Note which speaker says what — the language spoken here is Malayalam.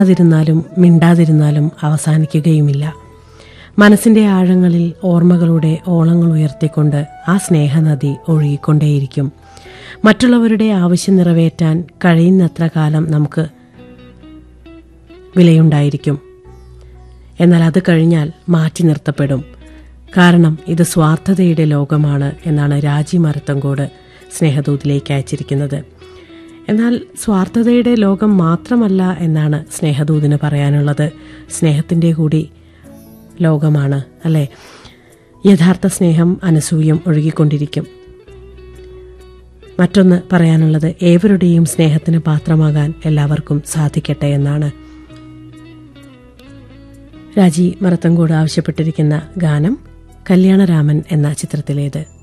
Speaker 1: ാതിരുന്നാലും മിണ്ടാതിരുന്നാലും അവസാനിക്കുകയുമില്ല മനസ്സിന്റെ ആഴങ്ങളിൽ ഓർമ്മകളുടെ ഓളങ്ങൾ ഉയർത്തിക്കൊണ്ട് ആ സ്നേഹനദി ഒഴുകിക്കൊണ്ടേയിരിക്കും മറ്റുള്ളവരുടെ ആവശ്യം നിറവേറ്റാൻ കഴിയുന്നത്ര കാലം നമുക്ക് വിലയുണ്ടായിരിക്കും എന്നാൽ അത് കഴിഞ്ഞാൽ മാറ്റി നിർത്തപ്പെടും കാരണം ഇത് സ്വാർത്ഥതയുടെ ലോകമാണ് എന്നാണ് രാജി മരത്തങ്കോട് സ്നേഹദൂതിലേക്ക് അയച്ചിരിക്കുന്നത് എന്നാൽ സ്വാർത്ഥതയുടെ ലോകം മാത്രമല്ല എന്നാണ് സ്നേഹദൂതിന് പറയാനുള്ളത് സ്നേഹത്തിൻ്റെ കൂടി ലോകമാണ് അല്ലേ യഥാർത്ഥ സ്നേഹം അനസൂയം ഒഴുകിക്കൊണ്ടിരിക്കും മറ്റൊന്ന് പറയാനുള്ളത് ഏവരുടെയും സ്നേഹത്തിന് പാത്രമാകാൻ എല്ലാവർക്കും സാധിക്കട്ടെ എന്നാണ് രാജി മറത്തങ്കോട് ആവശ്യപ്പെട്ടിരിക്കുന്ന ഗാനം കല്യാണരാമൻ എന്ന ചിത്രത്തിലേത്